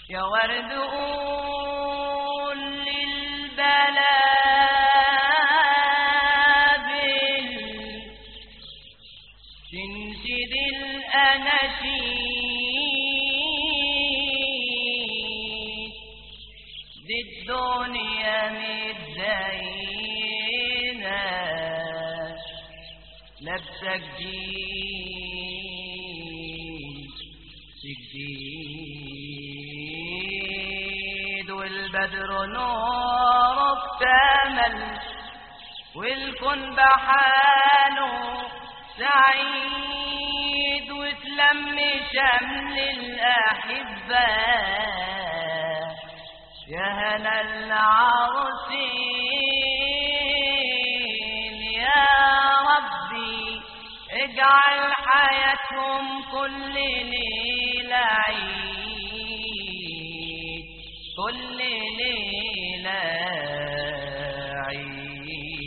يا ورد قول للبلابل تنشد الأناشيد دي الدنيا متزينة لابسة جديد جديد والبدر نور اكتمل والكون بحاله سعيد وتلم شمل الأحبة يا هلا العروسين يا ربي اجعل حياتهم كل ليلة عيد كل ليلة عيد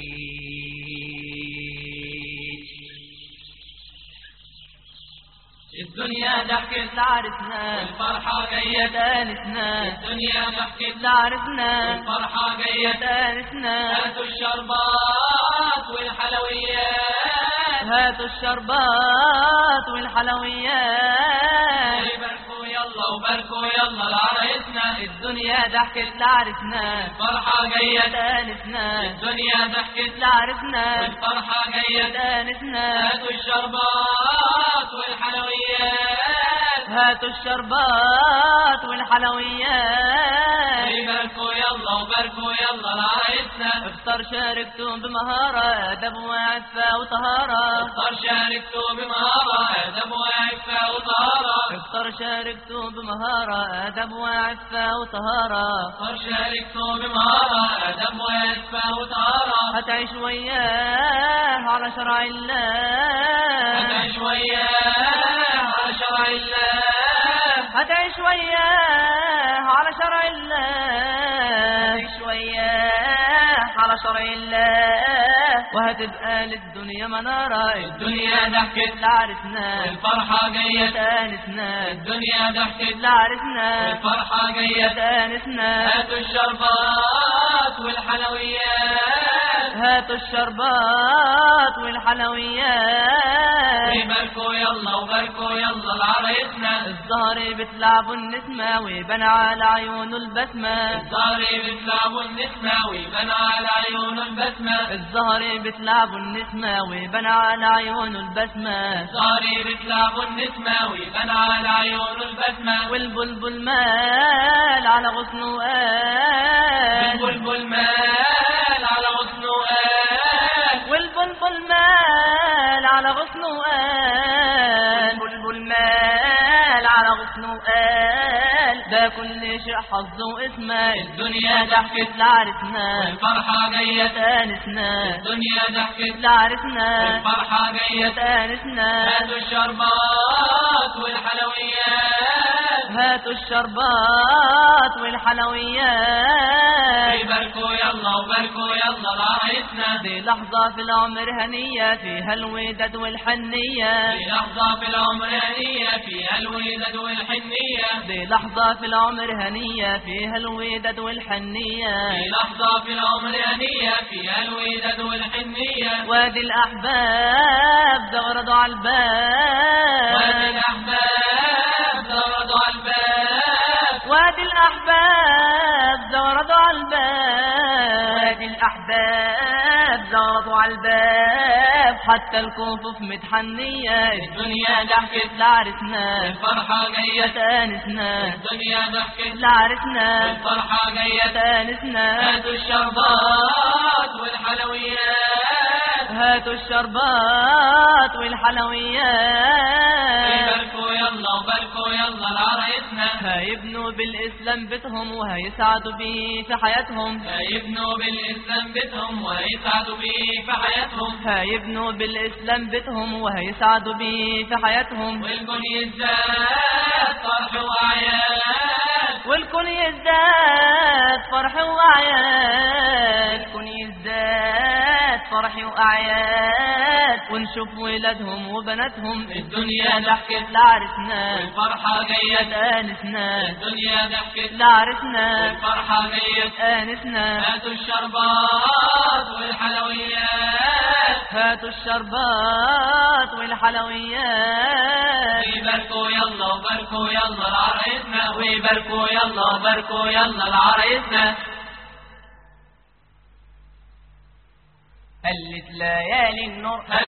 الدنيا ضحكت لعرسنا الفرحة جاية دانسنا الدنيا ضحكت لعرسنا الفرحة جاية دانسنا هاتوا الشربات والحلويات هاتوا الشربات والحلويات باركوا يلا وباركوا يلا لعرايسنا الدنيا ضحكت لعرسنا الفرحة جاية دانسنا الدنيا ضحكت لعرسنا الفرحة جاية دانسنا هاتوا الشربات والحلويات هاتوا الشربات والحلويات باركوا يلا وباركوا يلا لعرايسنا اختار شاركتم بمهارة أدب وعفة وطهارة اختار شاركتوا بمهارة أدب وعفة وطهارة اختار شاركتم بمهارة أدب وعفة وطهارة اختار شاركتوا بمهارة أدب وعفة وطهارة هتعيش وياه على شرع الله هتعيش وياه على شرع الله هتعيش وياه على شرع الله هتعيش وياه على شرع الله وهتبقى للدنيا منارة الدنيا ضحكت لعرسنا الفرحة جاية تانسنا الدنيا ضحكت لعرسنا الفرحة جاية تانسنا هاتوا الشربات والحلويات هاتوا الشربات والحلويات باركوا يلا وباركوا يلا لعرايسنا الزهر بتلعبوا النسمة ويبان على عيونه البسمة الزهر بتلعبوا النسمة ويبان على عيونه البسمة الزهر بتلعبوا النسمة ويبان على عيونه البسمة الزهر بتلعبوا النسمة ويبان على عيونه البسمة والبلبل مال على غصنه قال والبلبل مال على غصنه قال والبلبل مال على غصنه قال والبلبل مال على غصنه قال ده كل شيء حظه واسمه الدنيا ضحكت لعرسنا الفرحة جاية تانسنا الدنيا ضحكت لعرسنا الفرحة جاية تانسنا هاتوا الشربات والحلويات هاتوا الشربات والحلويات باركوا يلا وباركوا يلا لعرايسنا دي لحظة في العمر هنية فيها الوداد والحنية في لحظة في العمر هنية فيها الوداد والحنية دي لحظة في العمر هنية فيها الوداد والحنية في لحظة في العمر هنية فيها الوداد والحنية وادي الأحباب زغردوا على وادي الباب الأحباب زردوا على الباب وادي الأحباب زغردوا على الباب وادي الأحباب زغردوا على الباب حتى الكفوف متحنية الدنيا ضحكت لعرسنا الفرحة جاية تانسنا الدنيا ضحكت لعرسنا الفرحة جاية تانسنا هاتوا الشربات والحلويات هاتوا الشربات والحلويات باركوا يلا وباركوا يلا لعرايسنا هيبنوا بالإسلام بيتهم وهيسعدوا بيه في حياتهم هيبنوا بالإسلام بيتهم وهيسعدوا بيه في حياتهم هيبنوا بالإسلام بيتهم وهيسعدوا بيه في حياتهم والكون يزداد فرح وأعياد والكون يزداد فرح وعياد الكون يزداد فرح فرح وأعياد ونشوف ولادهم وبناتهم الدنيا ضحكت لعرسنا والفرحة جيت آنسنا الدنيا ضحكت لعرسنا والفرحة جيت آنسنا هاتوا الشربات والحلويات هاتوا الشربات والحلويات ويباركوا يلا وباركوا يلا لعريسنا ويباركوا يلا وباركوا يلا لعريسنا قلت ليالي النور